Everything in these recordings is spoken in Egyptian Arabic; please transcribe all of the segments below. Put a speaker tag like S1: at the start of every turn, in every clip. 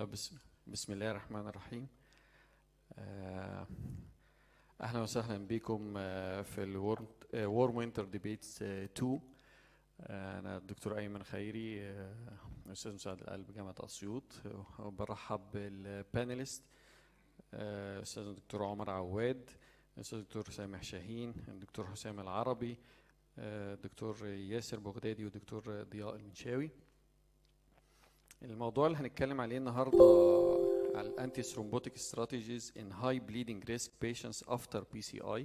S1: طب بسم, بسم الله الرحمن الرحيم آه، اهلا وسهلا بكم آه، في الورم وورم وينتر ديبيتس 2 آه، انا الدكتور ايمن خيري آه، استاذ مساعد القلب جامعه اسيوط آه، وبرحب بالبانيلست آه، استاذ الدكتور عمر عواد استاذ الدكتور سامح شاهين الدكتور حسام العربي آه، الدكتور ياسر بغدادي والدكتور ضياء المنشاوي الموضوع اللي هنتكلم عليه النهارده على الانتي ثرومبوتيك استراتيجيز ان هاي بليدنج ريسك patients افتر بي سي اي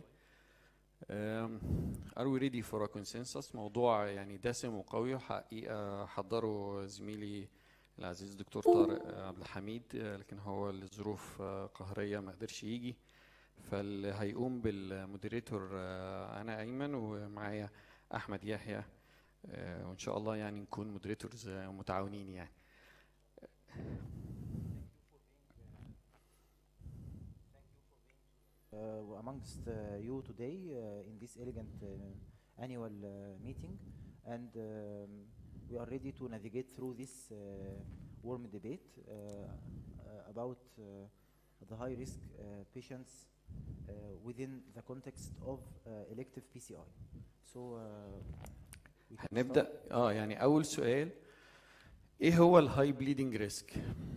S1: ار وي ريدي فور ا consensus موضوع يعني دسم وقوي وحقيقه حضره زميلي العزيز دكتور طارق عبد الحميد آه، لكن هو لظروف آه، قهريه ما قدرش يجي فاللي هيقوم بالمودريتور آه، انا ايمن ومعايا احمد يحيى آه، وان شاء الله يعني نكون مودريتورز متعاونين يعني
S2: uh, amongst uh, you today uh, in this elegant uh, annual uh, meeting and um, we are ready to navigate through this uh, warm debate uh, uh, about uh, the high risk uh, patients uh, within the context of uh, elective PCI. So uh, we can start.
S1: هنبدا اه يعني اول سؤال ايه هو الهاي بليدنج ريسك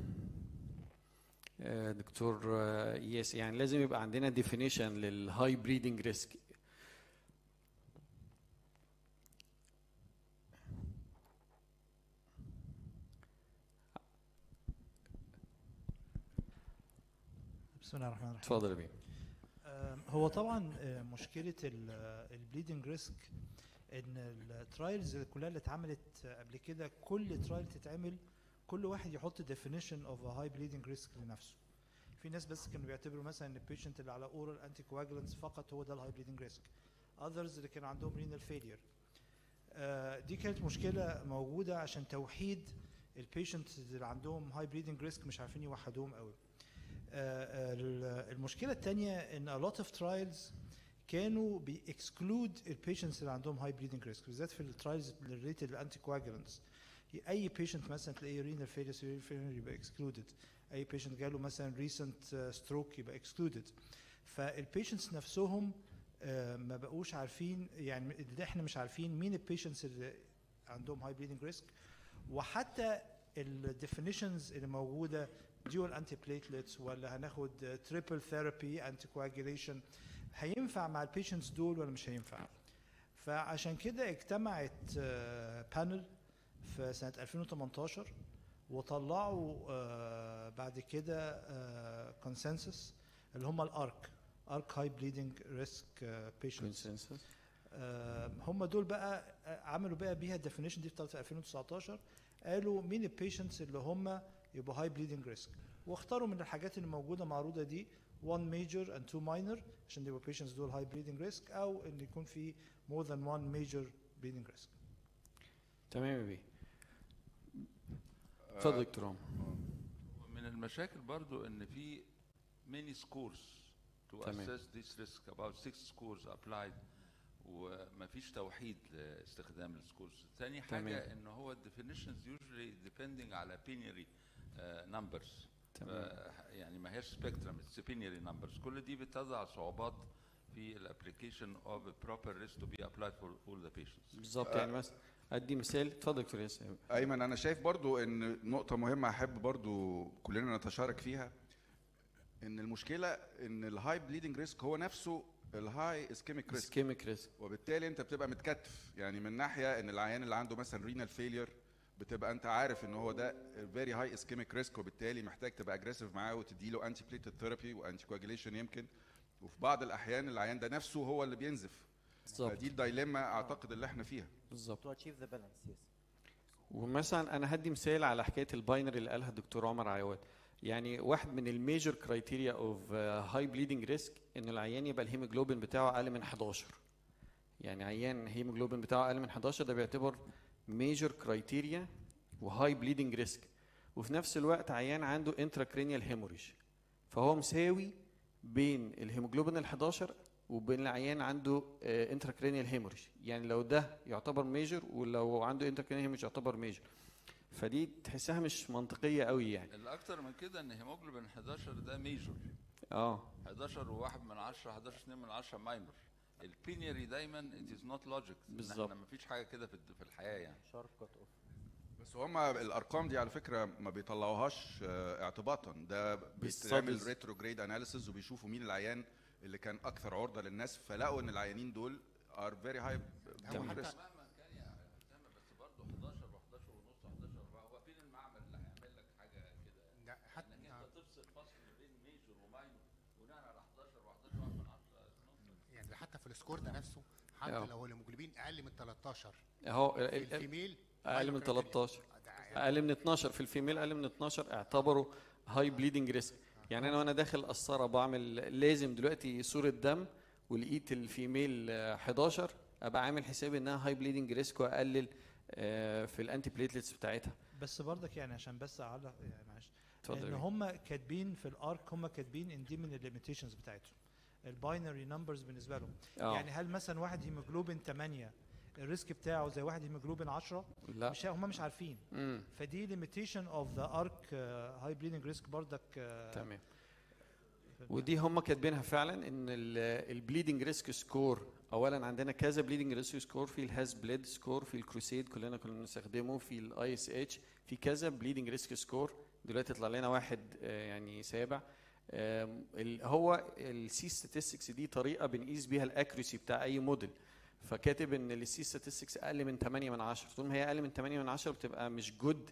S1: دكتور آه، ياس يعني لازم يبقى عندنا ديفينيشن للهاي بليدنج ريسك
S3: بسم الله الرحمن الرحيم
S1: اتفضل يا بيه
S3: آم، هو طبعا آه، مشكله البليدنج ريسك ان الترايلز كلها اللي اتعملت قبل كده كل ترايل تتعمل كل واحد يحط definition of a high bleeding risk لنفسه في ناس بس كانوا بيعتبروا مثلا ان البيشنت اللي على اورال انتي كواجولانتس فقط هو ده الهاي بليدنج ريسك others اللي كان عندهم رينال فيلير دي كانت مشكله موجوده عشان توحيد البيشنت اللي عندهم هاي بليدنج ريسك مش عارفين يوحدوهم قوي آه، ال- المشكله الثانيه ان a lot of trials كانوا بيكسكلود البيشنتس اللي عندهم هاي بليدنج ريسك بالذات في الترايلز ريليتد للانتي كواجولانتس اي بيشنت مثلا تلاقيه رينال فيلير فيلير يبقى اكسكلودد اي بيشنت جاله مثلا ريسنت ستروك يبقى اكسكلودد فالبيشنتس نفسهم آه، ما بقوش عارفين يعني اللي احنا مش عارفين مين البيشنتس اللي عندهم هاي بليدنج ريسك وحتى الديفينيشنز اللي موجوده ديول انتي بليتلتس ولا هناخد تريبل ثيرابي انتي كواجيليشن هينفع مع البيشنتس دول ولا مش هينفع فعشان كده اجتمعت بانل في سنه 2018 وطلعوا آه، بعد كده كونسنسس اللي هم الارك ارك هاي بليدنج ريسك بيشنتس
S1: consensus
S3: آه، هم دول بقى آه، عملوا بقى بيها الديفينيشن دي بتاعت 2019 قالوا مين البيشنتس اللي هم يبقوا هاي بليدنج ريسك واختاروا من الحاجات اللي موجوده معروضه دي 1 ميجر اند 2 ماينر عشان يبقوا بيشنتس دول هاي بليدنج ريسك او ان يكون في مور ذان 1 ميجر بليدنج ريسك
S1: تمام يا بيه اتفضل دكتور عمر
S4: من المشاكل برضو ان في many scores to
S1: تمام.
S4: assess this risk about six scores applied ومفيش توحيد لاستخدام السكورز تاني حاجة
S1: تمام.
S4: ان هو definitions usually depending على binary uh, numbers
S1: تمام
S4: ف- يعني ما هيش spectrum it's binary numbers كل دي بتضع صعوبات في الابلكيشن of a proper risk to be applied for all the patients
S1: بالظبط يعني مثلا ادي مثال اتفضل دكتور ياسر
S5: ايمن انا شايف برضو ان نقطه مهمه احب برضو كلنا نتشارك فيها ان المشكله ان الهاي بليدنج ريسك هو نفسه الهاي اسكيميك ريسك
S1: اسكيميك ريسك
S5: وبالتالي انت بتبقى متكتف يعني من ناحيه ان العيان اللي عنده مثلا رينال فيلير بتبقى انت عارف ان هو ده فيري هاي اسكيميك ريسك وبالتالي محتاج تبقى اجريسيف معاه وتدي له انتي بليتد ثيرابي وانتي كواجيليشن يمكن وفي بعض الاحيان العيان ده نفسه هو اللي بينزف
S1: بالظبط
S5: فدي الدايليما اعتقد اللي احنا فيها
S1: بالظبط
S2: to achieve the balance yes
S1: ومثلا انا هدي مثال على حكايه الباينري اللي قالها الدكتور عمر عواد يعني واحد من الميجر كرايتيريا اوف هاي بليدنج ريسك ان العيان يبقى الهيموجلوبين بتاعه اقل من 11 يعني عيان الهيموجلوبين بتاعه اقل من 11 ده بيعتبر ميجر كرايتيريا وهاي بليدنج ريسك وفي نفس الوقت عيان عنده انتراكرينيال هيموريج فهو مساوي بين الهيموجلوبين ال 11 وبين العيان عنده انتراكرينيال هيموريج يعني لو ده يعتبر ميجر ولو عنده انتراكرينيال هيموريج يعتبر ميجر فدي تحسها مش منطقيه قوي يعني
S4: الاكتر من كده ان هيموجلوبين 11 ده ميجور
S1: اه
S4: 11 وواحد من 10 11 2 من 10 ماينور البينيري دايما it is not logic
S1: بالظبط.
S4: احنا مفيش حاجه كده في الد- في الحياه يعني
S2: شارب كات اوف
S5: بس هم الارقام دي على فكره ما بيطلعوهاش آه، اعتباطا ده بيتعمل
S1: بالستاديز.
S5: ريتروجريد اناليسيز وبيشوفوا مين العيان اللي كان اكثر عرضه للناس فلقوا ان العيانين دول ار فيري هاي
S1: تمام.
S4: مهما كان يا اسامه بس برضه 11 و11 ونص 11 4 هو فين المعمل اللي هيعمل لك حاجه كده
S6: لا حتى
S4: انك انت تفصل فصل بين ميجور وماينور بناء على 11 و11 واحد من 10
S6: يعني حتى في السكور ده نفسه حتى
S1: آه.
S6: لو الهيموجلوبين اقل من 13
S1: اهو
S6: في
S1: ال- ال-
S6: الفيميل
S1: اقل من 13
S6: ده
S1: اقل من 12 في الفيميل اقل من 12 اعتبروا هاي بليدنج ريسك يعني انا وانا داخل قسطره بعمل لازم دلوقتي صوره دم ولقيت الفيميل آه، 11 ابقى عامل حسابي انها هاي بليدنج ريسك واقلل آه، في الانتي بليتلتس بتاعتها
S3: بس برضك يعني عشان بس اعلق يعني معلش
S1: اتفضل
S3: ان
S1: يا بيه.
S3: هم كاتبين في الارك هم كاتبين ان دي من الليميتيشنز بتاعتهم الباينري نمبرز بالنسبه لهم
S1: اه
S3: يعني هل مثلا واحد هيموجلوبين 8 الريسك بتاعه زي واحد هيموجلوبين 10
S1: لا
S3: مش هم مش عارفين
S1: امم
S3: فدي ليميتيشن اوف ذا ارك هاي بليدنج ريسك برضك آه،
S1: تمام ودي هم كاتبينها فعلا ان البليدنج ريسك سكور اولا عندنا كذا بليدنج ريسك سكور في الهاز بليد سكور في الكروسيد كلنا كنا بنستخدمه في الاي اس اتش في كذا بليدنج ريسك سكور دلوقتي طلع لنا واحد آه، يعني سابع آم، ال- هو السي statistics دي طريقه بنقيس بيها الاكيرسي بتاع اي موديل فكاتب ان السي statistics اقل من 8 من 10 طول ما هي اقل من 8 من 10 بتبقى مش جود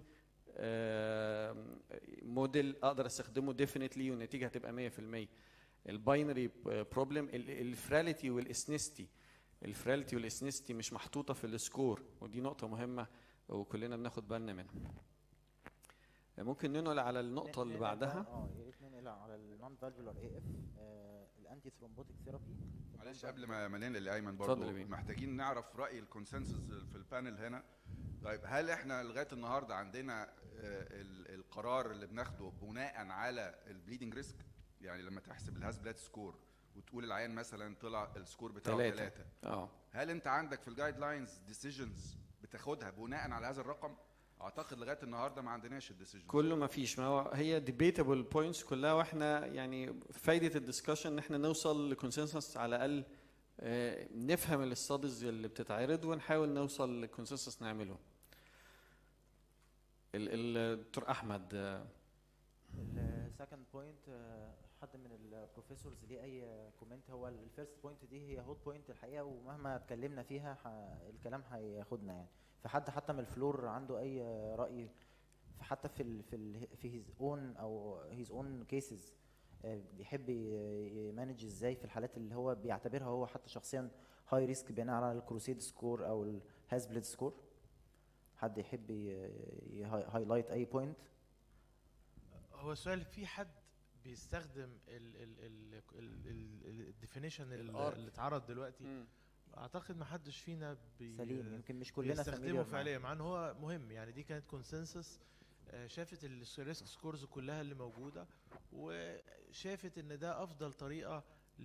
S1: موديل اقدر استخدمه ديفينتلي والنتيجه هتبقى 100% الباينري بروبلم الفراليتي والاسنستي الفراليتي والاسنستي مش محطوطه في السكور ودي نقطه مهمه وكلنا بناخد بالنا منها ممكن ننقل على النقطه اللي
S2: ننقل
S1: بعدها
S2: بقى- اه يا ريت ننقل على النون فالفولار اي اف الانتي ثرومبوتيك ثيرابي
S5: معلش قبل ما ما ننقل لايمن
S1: اتفضل
S5: برضه
S1: يا بيه.
S5: محتاجين نعرف راي الكونسنسس في البانل هنا طيب هل احنا لغايه النهارده عندنا آه، ال- القرار اللي بناخده بناء على البليدنج ريسك يعني لما تحسب الهاز بلاد سكور وتقول العيان مثلا طلع السكور بتاعه
S1: تلاتة.
S5: ثلاثة
S1: اه
S5: هل انت عندك في الجايد لاينز ديسيجنز بتاخدها بناء على هذا الرقم اعتقد لغايه النهارده ما عندناش الديسيجنز
S1: كله ما فيش ما هو هي ديبيتابل بوينتس كلها واحنا يعني فايده الدسكشن ان احنا نوصل لكونسنسس على الاقل آه، نفهم الاستاديز اللي بتتعرض ونحاول نوصل لكونسنسس نعمله ال- الدكتور احمد آه،
S2: السكند بوينت حد من البروفيسورز ليه اي كومنت هو الفيرست بوينت دي هي هوت بوينت الحقيقه ومهما اتكلمنا فيها ح- الكلام هياخدنا يعني فحد حتى من الفلور عنده اي راي فحتى في ال في ال في هيز اون او هيز اون كيسز بيحب ي- يمانج ازاي في الحالات اللي هو بيعتبرها هو حتى شخصيا هاي ريسك بناء على الكروسيد سكور او الهاز بليد سكور حد يحب هايلايت اي بوينت
S7: هو السؤال في حد بيستخدم الديفينيشن
S1: الأرك.
S7: اللي اتعرض دلوقتي اعتقد ما حدش فينا بي
S2: سليم يمكن مش كلنا
S7: بيستخدمه
S2: familiar معاه.
S7: فعليا مع ان هو مهم يعني دي كانت كونسنسس شافت الريسك سكورز كلها اللي موجوده وشافت ان ده افضل طريقه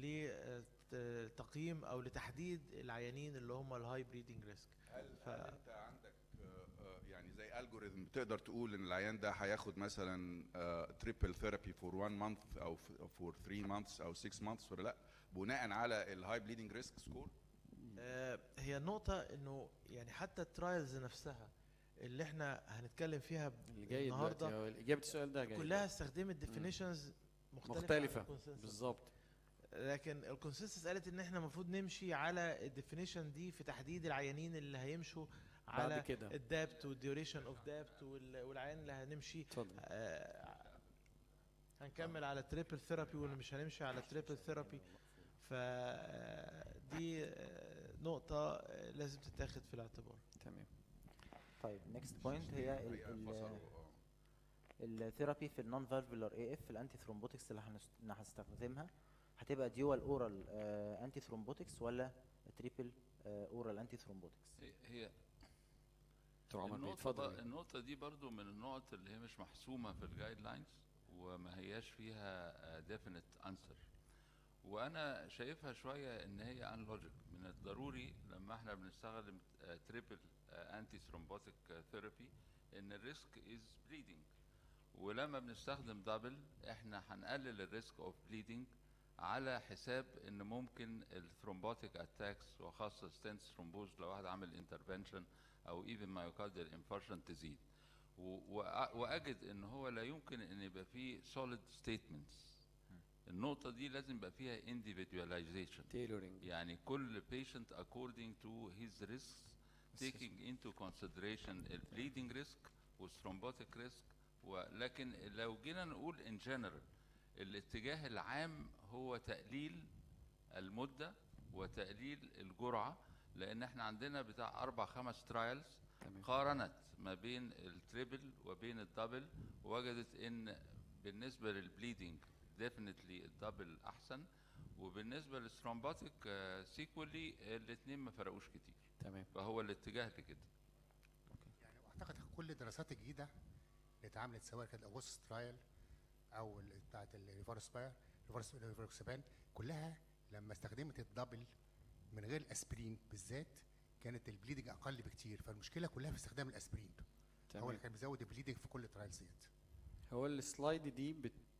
S7: لتقييم او لتحديد العيانين اللي هم الهاي بريدنج ريسك
S5: هل,
S7: ف-
S5: هل انت عندك آه، آه، يعني زي الجوريثم تقدر تقول ان العيان ده هياخد مثلا تريبل ثيرابي فور 1 مانث او فور 3 مانثs او 6 مانثs ولا لا بناء على الهاي بليدنج ريسك سكور
S7: آه، هي النقطة انه يعني حتى الترايلز نفسها اللي احنا هنتكلم فيها ب-
S1: اللي جاي دلوقتي
S7: النهارده
S1: هو اجابه السؤال ده جاي
S7: كلها استخدمت ديفينيشنز مختلفة,
S1: مختلفة،
S7: عن الconsensus.
S1: بالظبط
S7: لكن الكونسنسس قالت ان احنا المفروض نمشي على الديفينيشن دي في تحديد العيانين اللي هيمشوا
S1: بعد
S7: على
S1: كده
S7: الدابت والديوريشن اوف دابت والعيان اللي هنمشي
S1: اتفضل
S7: آه، هنكمل على تريبل ثيرابي واللي مش هنمشي على تريبل ثيرابي فدي نقطة آه، لازم تتاخد في الاعتبار
S1: تمام
S2: طيب نيكست بوينت هي ال- ال-
S5: فصلوا، آه.
S2: الثيرابي في النون فالفولار اي اف الانتي ثرومبوتكس اللي هنست- اللي هنستخدمها هتبقى ديوال اورال انتي ثرومبوتكس ولا تريبل اورال انتي ثرومبوتكس
S4: هي- هي
S1: دكتور عمر بيه
S4: النقطة,
S1: اتفضل
S4: بقى- النقطة دي برضو من النقط اللي هي مش محسومة في الجايد لاينز وما هياش فيها ديفينيت انسر وانا شايفها شوية ان هي ان لوجيك من الضروري لما احنا بنستخدم تريبل انتي ثرومبوتيك ثيرابي ان الريسك از بليدنج ولما بنستخدم دبل احنا هنقلل الريسك اوف بليدنج على حساب ان ممكن الثرومبوتيك اتاكس وخاصه ستنس ثرومبوز لو واحد عامل انترفنشن او ايفن مايوكارديال انفارشن تزيد و- وأ- واجد ان هو لا يمكن ان يبقى فيه solid statements النقطه دي لازم يبقى فيها individualization
S1: تailoring
S4: يعني كل patient according to his risks taking into consideration ال bleeding risk والثرومبوتيك risk ولكن لو جينا نقول in general الاتجاه العام هو تقليل المدة وتقليل الجرعة لأن احنا عندنا بتاع أربع خمس ترايلز
S1: تمام
S4: قارنت ما بين التريبل وبين الدبل وجدت ان بالنسبه للبليدنج ديفنتلي الدبل احسن وبالنسبه للثرومباتيك سيكولي الاثنين ما فرقوش كتير
S1: تمام
S4: فهو الاتجاه لكده
S6: يعني واعتقد كل الدراسات الجديده اللي اتعملت سواء كانت الاوغوست ترايل او ال- بتاعه الريفرس باير ريفرس ريفرسبان كلها لما استخدمت الدبل من غير الاسبرين بالذات كانت البليدنج اقل بكتير فالمشكله كلها في استخدام الاسبرين هو
S1: تمام
S6: اللي كان بيزود البليدنج في كل الترايلز ديت
S1: هو السلايد دي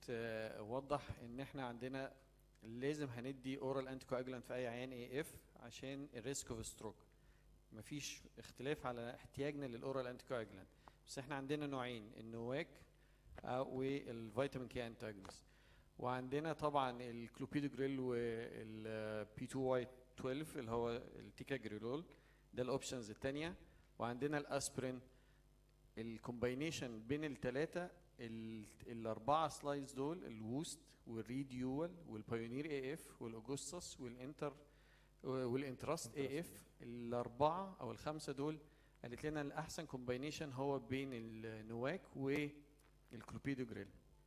S1: بتوضح ان احنا عندنا لازم هندي اورال انتي كواجولانت في اي عيان اي اف عشان الريسك اوف ستروك مفيش اختلاف على احتياجنا للاورال انتي كواجولانت بس احنا عندنا نوعين النواك أو- والفيتامين كي انتاجونست وعندنا طبعا الكلوبيدوجريل والبي 2 واي 12 اللي هو التيكاجريلول ده الاوبشنز الثانيه وعندنا الاسبرين الكومباينيشن بين الثلاثه ال- الاربعه سلايدز دول الووست والريديول والبايونير اي اف والاوجوستس والانتر والانتراست اي اف الاربعه او الخمسه دول قالت لنا الاحسن كومباينيشن هو بين النواك والكلوبيدوجريل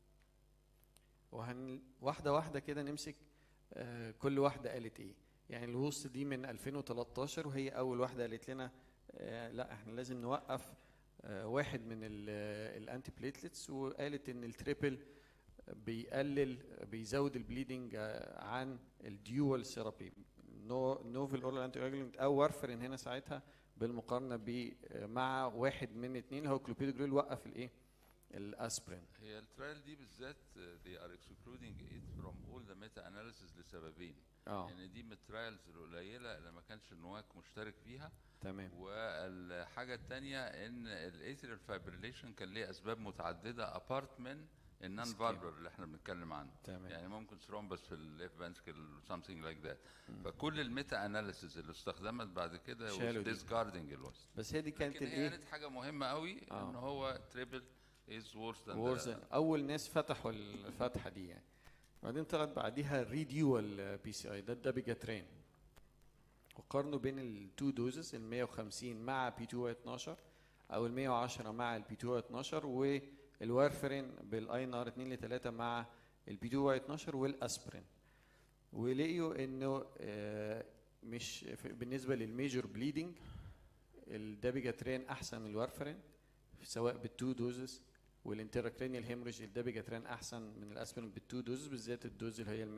S1: وهن واحده واحده كده نمسك آه، كل واحده قالت ايه يعني الوسط دي من 2013 وهي اول واحده قالت لنا آه، لا احنا لازم نوقف آه، واحد من الانتي بليتلتس وقالت ان التريبل بيقلل بيزود البليدنج آه، عن الديوال ثيرابي نوفل اورال انتي او وارفرين هنا ساعتها بالمقارنه ب آه، مع واحد من اثنين اللي هو كلوبيدوجريل وقف الايه الاسبرين
S4: هي الترايل دي بالذات uh, they are excluding it from all the meta analysis لسببين
S1: اه
S4: يعني دي من الترايلز القليله اللي ما كانش النواك مشترك فيها
S1: تمام
S4: والحاجه الثانيه ان الاثريال فايبريليشن كان ليه اسباب متعدده ابارت من النون
S1: Schema.
S4: فالفر اللي احنا بنتكلم عنه
S1: تمام
S4: يعني ممكن ثرومبس في الليف فانتكل something like that فكل الميتا اناليسيز اللي استخدمت بعد كده
S1: شالوا
S4: was
S1: دي.
S4: discarding الوسط
S1: بس هي دي كانت
S4: لكن هي
S1: الايه
S4: قالت حاجه مهمه قوي
S1: آه.
S4: ان هو تريبل از worse than
S1: وورز
S4: the-
S1: اول ناس فتحوا الفتحه دي يعني بعدين طلعت بعديها الريديوال بي سي اي ده الدابيجاترين وقارنوا بين التو دوزز ال 150 مع بي 2 12 او ال 110 مع البي 2 12 والوارفرين بالاي نار 2 ل 3 مع البي 2 12 والاسبرين ولقيوا انه آه، مش في- بالنسبه للميجور بليدنج الدابيجاترين احسن من الوارفرين سواء بالتو دوزز والانتراكرينيال هيموريج الدابيجاترين احسن من الاسبرين بالتو دوزز بالذات الدوز اللي هي ال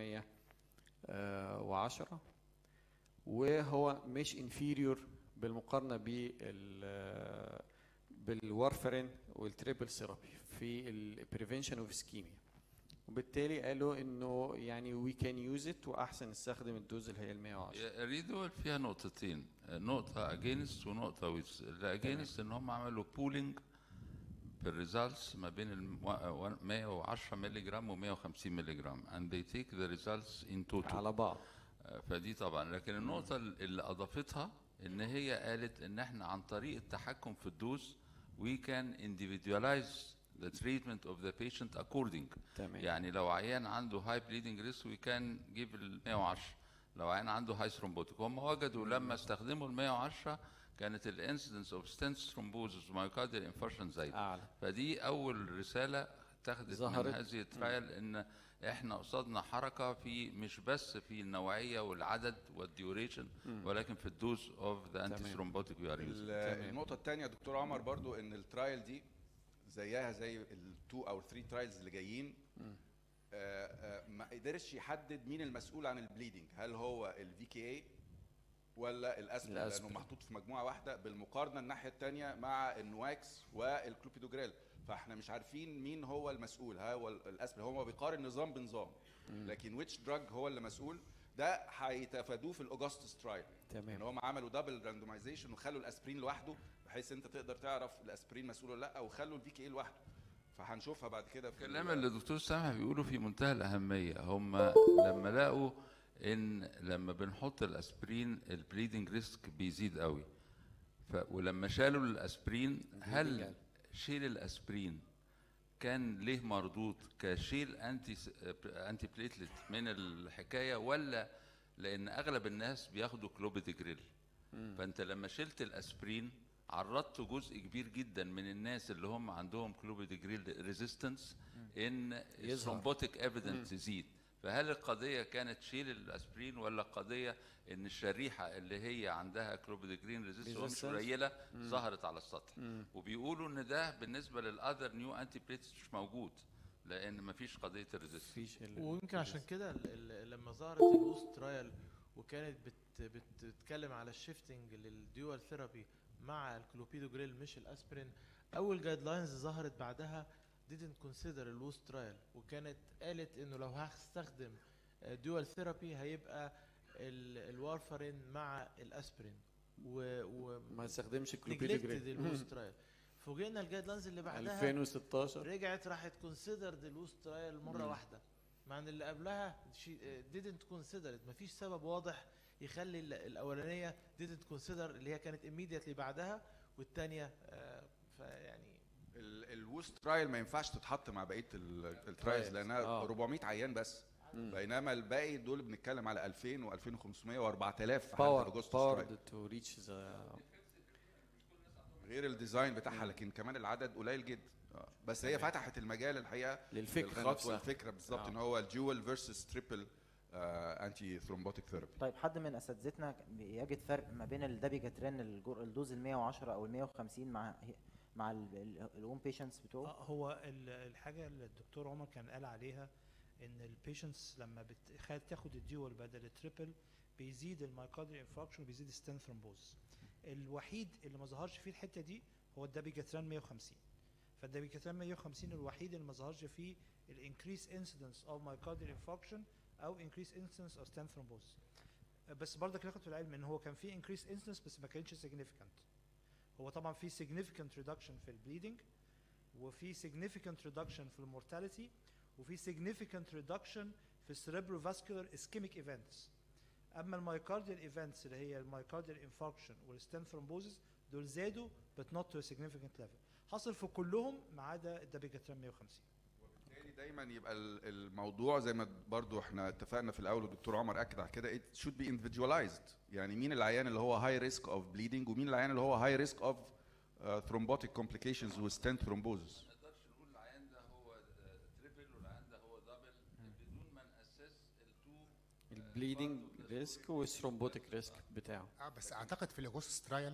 S1: 110 وهو مش انفيريور بالمقارنه بال بالوارفرين والتريبل ثيرابي في البريفنشن اوف اسكيميا وبالتالي قالوا انه يعني وي كان يوز ات واحسن نستخدم الدوز اللي هي ال 110
S4: الريدول فيها نقطتين نقطة اجينست ونقطة ويز الاجينست ان هم عملوا بولينج بالريزلتس ما بين ال 110 مللي جرام و 150 مللي جرام and they take the results in total
S1: على بعض
S4: آه، فدي طبعا لكن النقطة اللي أضافتها إن هي قالت إن إحنا عن طريق التحكم في الدوز we can individualize the treatment of the patient according
S1: تمام
S4: يعني لو عيان عنده high bleeding risk we can give ال 110 لو عيان عنده high thrombotic هم وجدوا لما استخدموا ال 110 كانت ال incidence of stent thrombosis ومايوكارديال infarction زايدة
S1: اعلى
S4: فدي اول رساله اتخذت من
S1: ظهرت.
S4: هذه الترايل ان احنا قصادنا حركه في مش بس في النوعيه والعدد والديوريشن ولكن في الدوز اوف ذا انتي ثرومبوتيك وي ار
S5: ال-
S1: تمام.
S5: النقطة الثانية يا دكتور عمر برضو ان الترايل دي زيها زي التو او الثري ترايلز اللي جايين آه، آه، ما قدرش يحدد مين المسؤول عن البليدنج هل هو الفي كي اي ولا الاسبرين لانه
S1: الأسبرين.
S5: محطوط في مجموعه واحده بالمقارنه الناحيه الثانيه مع النواكس والكلوبيدوجريل فاحنا مش عارفين مين هو المسؤول ها هو الاسبرين هو بيقارن نظام بنظام لكن ويتش دراج هو اللي مسؤول ده هيتفادوه في الاوجستس ترايل ان
S1: تمام
S5: هم عملوا دبل راندومايزيشن وخلوا الاسبرين لوحده بحيث انت تقدر تعرف الاسبرين مسؤول ولا لا وخلوا الفي كي اي لوحده فهنشوفها بعد كده في
S4: الكلام
S5: ال-
S4: اللي الدكتور سامح بيقوله في منتهى الأهمية هم لما لقوا إن لما بنحط الأسبرين البليدنج ريسك بيزيد قوي ف ولما شالوا الأسبرين هل
S1: قل.
S4: شيل الأسبرين كان ليه مردود كشيل انتي س- انتي بليتلت من الحكايه ولا لان اغلب الناس بياخدوا كلوبيدجريل فانت لما شلت الاسبرين عرضت جزء كبير جدا من الناس اللي هم عندهم كلوبيدجريل ريزيستنس ان
S1: يظهر.
S4: الثرومبوتيك ايفيدنس تزيد فهل القضيه كانت شيل الاسبرين ولا قضيه ان الشريحه اللي هي عندها كلوبيدجرين ريزيستنس
S1: Resistance.
S4: قليله ظهرت على السطح وبيقولوا ان ده بالنسبه للاذر نيو انتي بليتس مش موجود لان مفيش قضيه الريزيستنس
S1: فيش ال-
S7: ويمكن عشان كده ال- ال- لما ظهرت الوست ترايل وكانت بت بتتكلم على الشيفتنج للديوال ثيرابي مع الكلوبيدوجريل مش الاسبرين اول جايد لاينز ظهرت بعدها didn't consider الوست ترايل وكانت قالت انه لو هستخدم ديوال ثيرابي هيبقى ال- الوارفرين مع الاسبرين و, و
S1: ما استخدمش
S7: neglected
S1: كلوبيدوجريل
S7: الوست ترايل فوجئنا الجايد لاينز اللي بعدها
S1: 2016
S7: رجعت راحت كونسيدرد الوست ترايل مره
S1: مم. واحده
S7: واحده مع ان اللي قبلها شي didn't consider it مفيش سبب واضح يخلي ال- الاولانيه didn't consider اللي هي كانت immediately بعدها والثانيه فيعني
S5: الوست ترايل ما ينفعش تتحط مع بقيه ال- الترايلز
S1: Trials.
S5: لانها
S1: آه.
S5: 400 عيان بس
S1: مم.
S5: بينما الباقي دول بنتكلم على 2000 و2500 و4000 في حالة
S1: باور
S5: الأوجستس
S1: باور
S5: ترايل.
S1: تو ريتش ذا
S5: غير الديزاين بتاعها لكن كمان العدد قليل جدا آه. بس هي فتحت المجال الحقيقه
S1: للفكره
S5: الخطوه
S1: نفسها
S5: الفكره بالظبط
S1: آه.
S5: ان هو الجوال فيرسس تريبل انتي ثرومبوتيك ثيرابي
S2: طيب حد من اساتذتنا يجد فرق ما بين الدابيجاترين الجر- الدوز ال 110 او ال 150 مع مع الاون بيشنتس بتوعه
S3: آه، هو ال- الحاجه اللي الدكتور عمر كان قال عليها ان البيشنتس لما بتخ- تاخد الديول بدل التريبل بيزيد المايكارديال انفراكشن وبيزيد ستين ثرومبوز الوحيد اللي ما ظهرش فيه الحته دي هو الدابيجاتران 150 فالدابيجاتران 150 الوحيد اللي ما ظهرش فيه الانكريس انسيدنس اوف مايكارديال انفراكشن او انكريس انسيدنس اوف ستين ثرومبوز بس برضك ناخد في العلم ان هو كان في انكريس انسيدنس بس ما كانش significant هو طبعا في significant reduction في البليدنج وفي significant reduction في المورتاليتي وفي significant reduction في cerebrovascular ischemic events اما المايكارديال ايفنتس اللي هي المايكارديال انفاركشن والستين ثرومبوزس دول زادوا but not to a significant level حصل في كلهم ما عدا الدابيجاترام 150
S5: بالتالي دايما يبقى ال- الموضوع زي ما برضو احنا اتفقنا في الاول والدكتور عمر اكد على كده it should be individualized يعني مين العيان اللي هو هاي ريسك اوف بليدنج ومين العيان اللي هو هاي ريسك اوف ثرومبوتيك كومبليكيشنز وستنت ثرومبوزس
S4: ما نقدرش نقول العيان ده هو تريبل والعيان ده هو دبل بدون ما ناسس التو
S1: البليدنج ريسك والثرومبوتيك ريسك بتاعه
S6: اه بس اعتقد في الاجوستس ترايل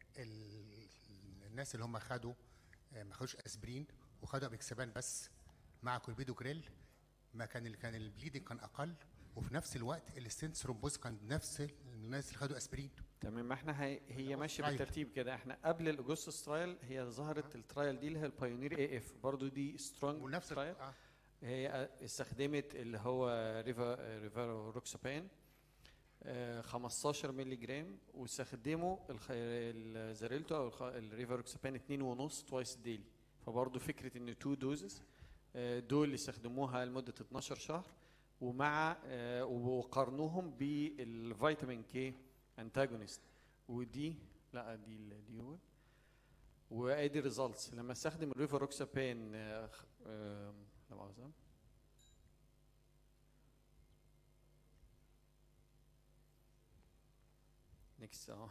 S6: ال- الناس اللي هم خدوا آه، ما خدوش اسبرين وخدوا امكسبان بس مع كولبيدو جريل ما كان ال- كان البليدنج كان اقل وفي نفس الوقت الستنت ثرومبوز كان نفس الناس اللي خدوا اسبرين
S1: تمام ما احنا هي, هي ماشيه
S6: ترايل.
S1: بالترتيب كده احنا قبل الاجوستس ترايل هي ظهرت الترايل دي اللي هي البايونير اي اف برضو دي سترونج
S6: ونفس ال-
S1: ترايل
S6: آه.
S1: هي استخدمت اللي هو ريفا ريفا روكسابان آه، 15 مللي جرام واستخدموا الخ- الزاريلتو او الخ- الريفا روكسابان 2.5 توايس ديلي فبرضه فكره ان تو دوزز دول اللي استخدموها لمده 12 شهر ومع آه، وقارنوهم بالفيتامين كي انتاجونست ودي لا دي الديول وادي ريزلتس لما استخدم الريفا روكسابان آه، خ- آه، لا مؤاخذه نكست اه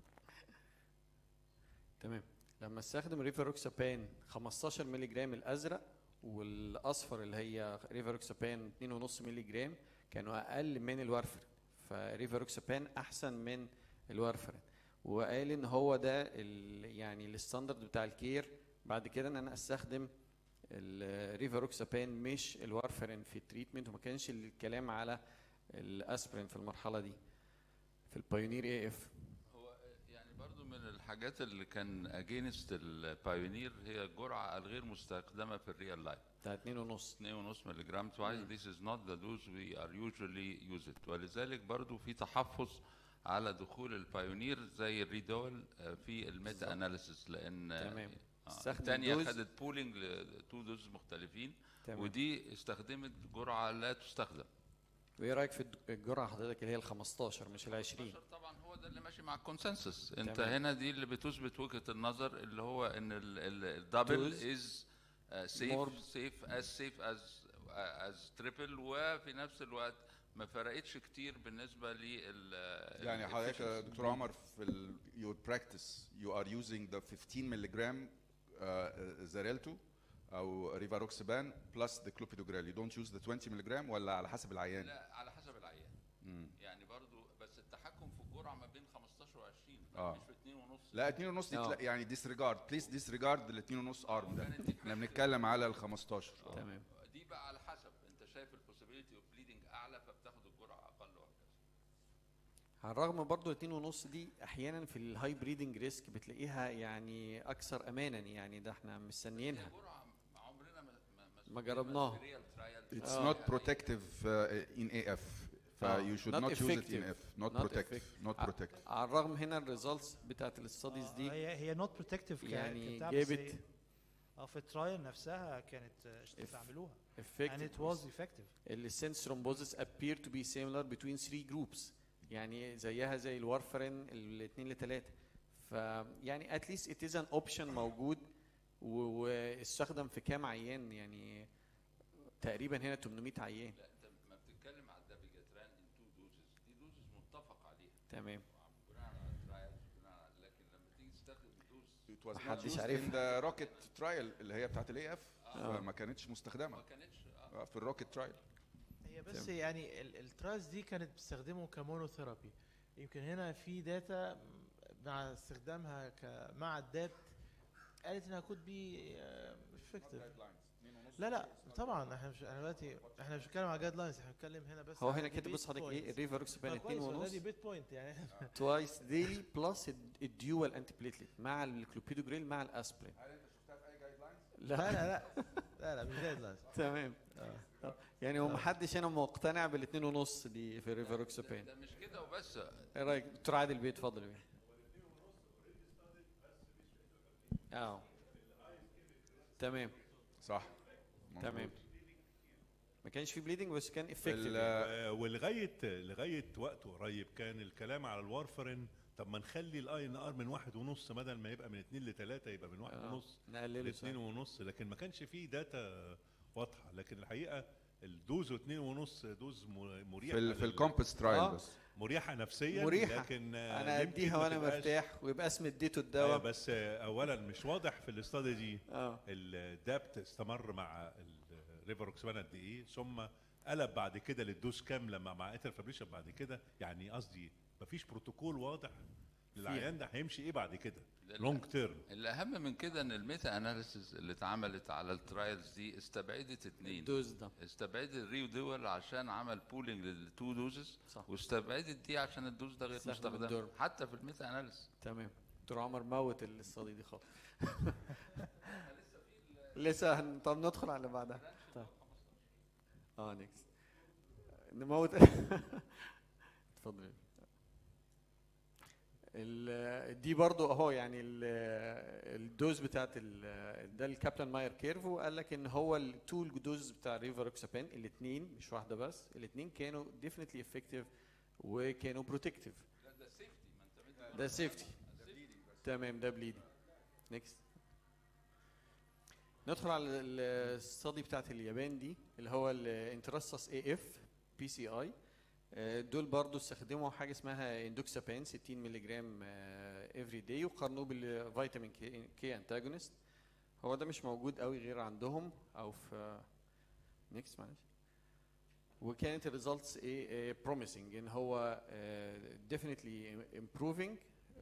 S1: تمام لما استخدم ريفاروكسابان 15 مللي جرام الازرق والاصفر اللي هي ريفاروكسابان 2.5 مللي جرام كانوا اقل من الوارفرين فريفاروكسابان احسن من الوارفرين وقال ان هو ده ال- يعني الستاندرد بتاع الكير بعد كده ان انا استخدم الريفاروكسابان مش الوارفرين في التريتمنت وما كانش الكلام على الاسبرين في المرحله دي في البايونير اي اف
S4: هو يعني برضو من الحاجات اللي كان اجينست البايونير هي الجرعه الغير مستخدمه في الريال لايف
S1: بتاع 2 ونص
S4: 2.5 مللي جرام توايس this is not the dose we are usually use it ولذلك برضو في تحفظ على دخول البايونير زي الريدول آه، في الميتا اناليسيس لان آه،
S1: تمام.
S4: آه،
S1: استخدم
S4: الثانيه
S1: دوز.
S4: خدت بولينج لتو دوز مختلفين
S1: تمام
S4: ودي استخدمت جرعه لا تستخدم
S1: وايه رايك في الد- الجرعه حضرتك اللي هي ال 15 مش ال 20
S4: 15 طبعا هو ده اللي ماشي مع الكونسنسس انت
S1: تمام.
S4: هنا دي اللي بتثبت وجهه النظر اللي هو ان الدبل
S1: Dose.
S4: از
S1: More-
S4: سيف سيف از سيف از از تريبل وفي نفس الوقت ما فرقتش كتير بالنسبه لل
S5: يعني حضرتك يا دكتور عمر في ال your practice you are using the 15 ملغ زاريلتو او ريفاروكسبان plus the clopidogrel you don't use the 20 ملغ ولا على حسب العيان؟
S4: لا على حسب العيان
S5: مم.
S4: يعني برضو بس التحكم في الجرعه ما بين 15 و20
S5: آه.
S4: مش في 2 ونص
S5: لا 2 ونص دي
S1: آه.
S5: تلا- يعني disregard please disregard ال 2 ونص ارم ده
S4: كانت دي
S5: احنا بنتكلم على ال 15 آه.
S1: تمام
S4: دي بقى على حسب انت شايف البوسيبيليتي اوف بليدنج اعلى فبتاخد الجرعه اقل وهكذا
S1: على الرغم برضو ال 2 ونص دي احيانا في الهاي بريدنج ريسك بتلاقيها يعني اكثر امانا يعني ده احنا مستنيينها
S4: جرعه عمرنا ما ما
S1: ما جربناها.
S4: في real trial.
S5: It's
S1: آه.
S5: not protective uh, in AF ف
S1: آه.
S5: you should
S1: Not
S5: not use it in
S1: effective.
S5: F not
S1: Not
S5: protective
S1: effective.
S5: not
S1: آه.
S5: protective
S1: على الرغم هنا الريزلتس بتاعت الستاديز
S3: آه،
S1: دي
S3: هي هي نوت بروتكتيف
S1: يعني
S3: بس
S1: جابت
S3: هي- اه في الترايل نفسها كانت آه، استعملوها and
S1: effective
S3: it was effective
S1: السنس ثرومبوزس appear to be similar between three groups يعني زيها زي الوارفرين الاثنين لثلاثه فيعني at least it is an option موجود و- واستخدم في كام عيان يعني تقريبا هنا 800 عيان
S4: لا انت ما بتتكلم على الدابيجاتران ان تو دوزز دي دوزز متفق عليها
S1: تمام
S4: بناء على ترايلز بناء على لكن لما تيجي تستخدم دوز
S5: It was not
S1: محدش
S5: used
S1: عارفها.
S5: in the rocket trial اللي هي بتاعت الاي اف
S1: آه.
S5: فما كانتش مستخدمه
S4: ما كانتش اه
S5: آه، في الروكت ترايل
S7: هي بس يعني ال- الترايلز دي كانت بتستخدمه كمونوثيرابي يمكن هنا في داتا مع استخدامها ك مع الدات قالت انها كود بي افكتيف لا لا طبعا احنا مش احنا دلوقتي احنا مش بنتكلم على جايد لاينز احنا بنتكلم هنا بس
S1: هو
S7: على
S1: هنا كاتب
S7: debate
S1: بص حضرتك ايه
S7: points.
S1: الريفاروكسبان
S7: ما
S1: 2
S7: كويس ولا
S1: ونص
S7: دي بيت بوينت يعني
S1: توايس ديلي بلس الديوال انتي بليتلت مع الكلوبيدوجريل مع الاسبرين
S5: هل انت شفتها في اي جايد لاينز؟
S7: لا
S1: لا
S7: لا لا لا لا مش جايد لاينز
S1: تمام يعني هو محدش هنا مقتنع بالاثنين ونص دي في الريفاروكسبان
S4: ده مش كده وبس
S1: ايه رايك دكتور عادل بيه اتفضل يا بيه اه تمام
S5: صح
S1: تمام
S5: مظبوط.
S1: ما كانش في بليدنج بس كان
S5: ال-
S1: افكتيف
S8: آه، ولغايه لغايه وقت قريب كان الكلام على الوارفرين طب ما نخلي الاي ان ار من واحد ونص بدل ما يبقى من اتنين لتلاته يبقى من واحد ونص
S1: نقلله
S8: لاتنين
S1: صح.
S8: ونص لكن ما كانش فيه داتا واضحه لكن الحقيقه الدوز واتنين ونص دوز م- مريحه
S5: في ال في
S8: لل-
S5: الكومبس ترايل
S1: آه.
S5: بس
S8: مريحه نفسيا
S1: مريحة.
S8: لكن آه،
S1: انا
S8: يمكن
S1: اديها
S8: ما
S1: وانا
S8: تبقاش-
S1: مرتاح ويبقى اسم اديته
S8: أيوة
S1: الدواء
S8: بس آه، اولا مش واضح في الاستادي دي
S1: اه
S8: الدابت استمر مع الريفروكسبان قد ايه ثم قلب بعد كده للدوز كام لما مع ايتر فابريشن بعد كده يعني قصدي مفيش بروتوكول واضح للعيان ده هيمشي ايه بعد كده لونج تيرم
S4: الاهم من كده ان الميتا اناليسيز اللي اتعملت على الترايلز دي استبعدت اتنين
S1: الدوز ده
S4: استبعدت الريو دول عشان عمل بولينج للتو دوزز
S1: صح
S4: واستبعدت دي عشان الدوز ده غير
S1: استخدم
S4: مستخدم
S1: الدورم.
S4: حتى في الميتا اناليسيز
S1: تمام دكتور عمر موت الاستادي دي خالص لسه هن... طب ندخل على اللي بعدها طيب اه نيكست نموت اتفضل ال- دي برضو اهو يعني ال- الدوز بتاعت ال- ده الكابتن ماير كيرف وقال لك ان هو التول دوز بتاع ريفاروكسابين الاثنين مش واحده بس الاثنين كانوا ديفنتلي افكتيف وكانوا بروتكتيف
S4: ده سيفتي ما انت مدي
S1: ده سيفتي تمام ده بليدنج نيكست ندخل على الستادي بتاعت اليابان دي اللي هو الانترستس اي اف بي سي اي دول برضو استخدموا حاجه اسمها اندوكسابين 60 مللي جرام افري داي وقارنوه بالفيتامين كي كي انتاجونست هو ده مش موجود قوي غير عندهم او في نيكست معلش وكانت الريزلتس ايه بروميسنج ان هو ديفينتلي امبروفينج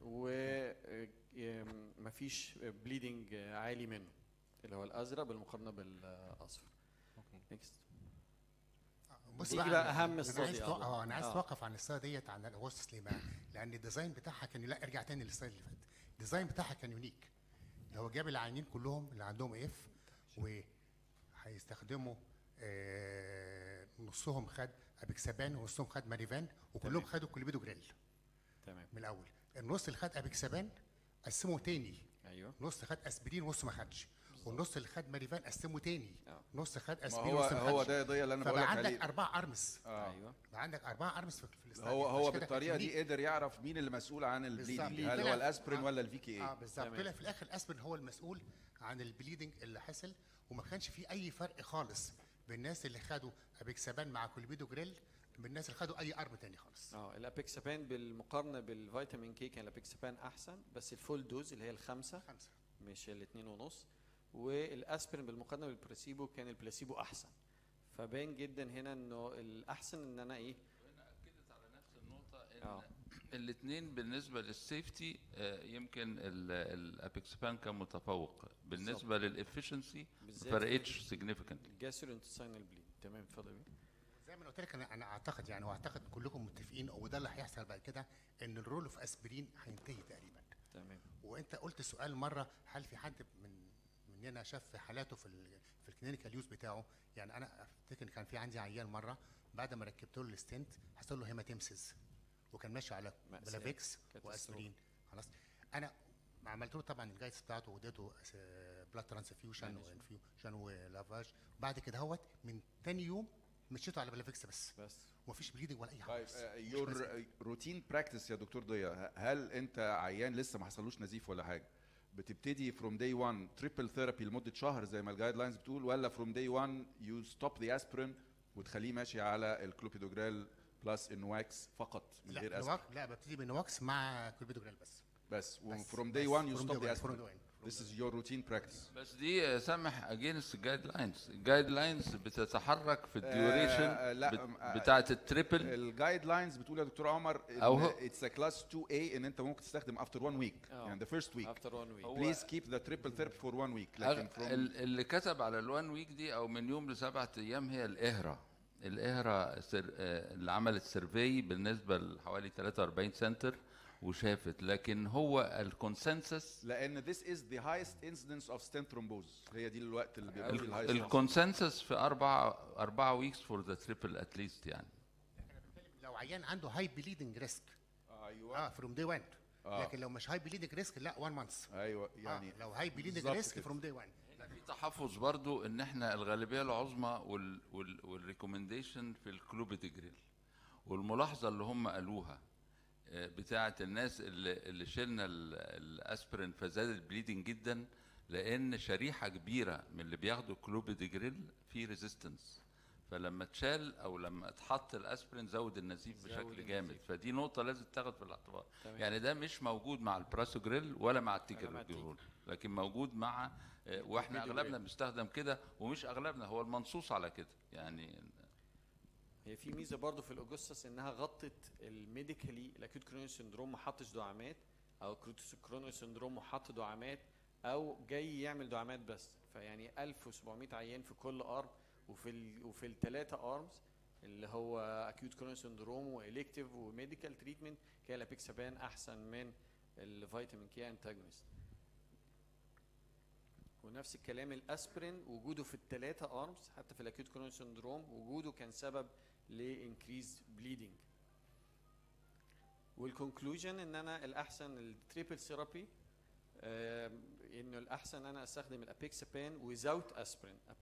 S1: ومفيش بليدنج عالي منه اللي هو الازرق بالمقارنه بالاصفر
S2: Okay.
S1: نيكست
S6: بص
S1: دي
S6: بقى
S1: بقى
S6: أنا-
S1: اهم
S6: انا عايز
S1: استادي
S6: تو- اه انا عايز
S1: آه.
S6: اتوقف عن الستايل ديت عن الاغسطس ليه بقى؟ لان الديزاين بتاعها كان لا ارجع تاني للستايل اللي فات الديزاين بتاعها كان يونيك هو جاب العيانين كلهم اللي عندهم اف وهيستخدموا آه نصهم خد ابيكسابان ونصهم خد ماريفان وكلهم
S1: تمام.
S6: خدوا كوليبيدو جريل
S1: تمام
S6: من الاول النص اللي خد ابيكسابان قسمه تاني
S1: ايوه
S6: نص خد اسبرين ونص ما خدش والنص اللي خد ماريفان قسمه تاني
S1: آه.
S6: نص خد
S5: ما
S6: اسبرين
S5: هو
S6: ونص ما خدش
S5: هو ده ضيا اللي انا بقول لك
S6: فبقى عندك
S5: عليه
S6: اربع ارمس
S5: آه.
S1: ايوه
S6: بقى عندك اربع ارمس في في الاستاد
S5: هو هو
S6: عشان كده
S5: بالطريقه
S6: كان
S5: دي قدر يعرف مين اللي مسؤول عن البليدنج
S6: بالظبط.
S5: هل هو
S6: طلع-
S5: الاسبرين
S6: آه.
S5: ولا الفي كي
S6: اه
S5: اي
S6: بالظبط
S1: تمام.
S6: طلع في الاخر الاسبرين هو المسؤول عن البليدنج اللي حصل وما كانش في اي فرق خالص بين الناس اللي خدوا ابيكسابان مع كولبيدو جريل من الناس اللي خدوا اي ارم تاني خالص
S1: اه الابيكسابان بالمقارنه بالفيتامين كي كان الابيكسابان احسن بس الفول دوز اللي هي الخمسه
S6: خمسه
S1: مش الاثنين ونص والاسبرين بالمقارنه بالبلاسيبو كان البلاسيبو احسن فباين جدا هنا انه الاحسن ان انا ايه
S4: وهنا اكدت على نفس النقطه
S1: اه
S4: ان الاثنين بالنسبه للسيفتي آه، يمكن الابيكسبان كان متفوق بالنسبه للافشنسي ما
S1: بالذات
S4: فرقتش سيجنيفيكانت
S1: الجاسترونتستينال بليد تمام اتفضل بيه.
S6: زي ما أنا قلت لك انا انا اعتقد يعني واعتقد كلكم متفقين وده اللي هيحصل بعد كده ان الرول اوف اسبرين هينتهي تقريبا
S1: تمام
S6: وانت قلت سؤال مره هل في حد من مننا شاف حالاته في ال في الكلينيكال يوز بتاعه يعني انا افتكر كان في عندي عيان مره بعد ما ركبت له الستنت حصل له هيماتيمسيس وكان ماشي على
S1: مأساة.
S6: بلافيكس
S1: كاتاستروف.
S6: واسبرين خلاص انا عملت له طبعا الجايدز بتاعته واديته بلاد ترانسفيوجن
S1: Management.
S6: وانفيوجن ولافاج بعد كده هوت من تاني يوم مشيته على بلافيكس بس
S1: بس
S6: ومفيش بليدنج ولا اي حاجه
S5: طيب
S6: خالص. مش
S5: يور
S6: مزاج.
S5: روتين براكتس يا دكتور ضياء هل انت عيان لسه ما حصلوش نزيف ولا حاجه بتبتدي فروم داي 1 تريبل ثيرابي لمده شهر زي ما الجايد لاينز بتقول ولا فروم داي 1 يو ستوب ذا اسبرين وتخليه ماشي على الكلوبيدوجرال بلس انواكس فقط من
S6: لا
S5: غير اسبرين
S6: نواك لا ببتدي بنواكس مع كولبيدوجرال بس
S5: بس
S6: بس.
S5: فروم
S6: بس.
S5: داي 1 يو
S6: From
S5: ستوب
S6: day
S5: ذا
S6: one, from
S5: اسبرين
S6: day one, from
S5: This
S6: day
S5: is your routine practice.
S4: بس دي آه، سامح اجينست الجايد لاينز الجايد لاينز بتتحرك في
S5: آه،
S4: الديوريشن
S5: لا،
S4: بت-
S5: آه،
S4: بتاعه التريبل
S5: الجايد لاينز بتقول يا دكتور عمر
S4: أو
S5: ان
S4: هو-
S5: اتس كلاس 2 a ان انت ممكن تستخدم افتر 1 ويك
S1: آه.
S5: يعني the first week
S1: افتر وان ويك
S4: هو-
S5: please keep the triple therapy for one week لكن
S4: أغ-
S5: from
S4: ال- اللي كتب على الوان ويك دي او من يوم لسبعة ايام هي الاهرة الاهرة سر... آه، اللي عملت سيرفي بالنسبه لحوالي 43 سنتر وشافت لكن هو الكونسنسس
S5: لان this is the highest incidence of stent thrombosis هي دي الوقت اللي بيبقى فيه الهايست
S4: الكونسنسس في أربعة أربعة ويكس فور ذا تريبل اتليست يعني
S6: لو عيان عنده هاي بليدنج ريسك
S5: ايوه
S6: اه فروم داي 1
S5: آه.
S6: لكن لو مش هاي بليدنج ريسك لا 1 مانث
S5: ايوه يعني
S6: يعني لو هاي بليدنج
S5: بالظبط
S6: ريسك
S5: كده.
S6: فروم داي 1
S4: في تحفظ برضو ان احنا الغالبيه العظمى وال وال والريكومنديشن في الكلوبيدجريل والملاحظه اللي هم قالوها آه، بتاعه الناس اللي, اللي شلنا ال- الاسبرين فزاد البليدنج جدا لان شريحه كبيره من اللي بياخدوا كلوبيدجريل في ريزيستنس فلما اتشال او لما اتحط الاسبرين زود النزيف
S1: زود
S4: بشكل جامد
S1: النزيف.
S4: فدي نقطه لازم تاخد في الاعتبار
S1: تمام.
S4: يعني ده مش موجود مع البراسوجريل ولا مع
S1: مع
S4: التيكرجرول لكن موجود مع آه، واحنا
S1: الفيديو
S4: اغلبنا
S1: جريل.
S4: بنستخدم كده ومش اغلبنا هو المنصوص على كده يعني
S1: هي في ميزه برضو في الاوجستس انها غطت الميديكالي الاكيوت كرونيك سندروم ما حطش دعامات او كرونيك سندروم وحط دعامات او جاي يعمل دعامات بس فيعني 1700 عيان في كل ارم وفي ال وفي الثلاثه ارمز اللي هو اكيوت كرونيك سندروم والكتيف وميديكال تريتمنت كان الابيكسابان احسن من الفيتامين كي انتاجونست ونفس الكلام الاسبرين وجوده في الثلاثه ارمز حتى في الاكيوت كرونيك سندروم وجوده كان سبب لانكريز بليدنج والكونكلوجن ان انا الاحسن التريبل ثيرابي انه الاحسن انا استخدم الابيكسابان without اسبرين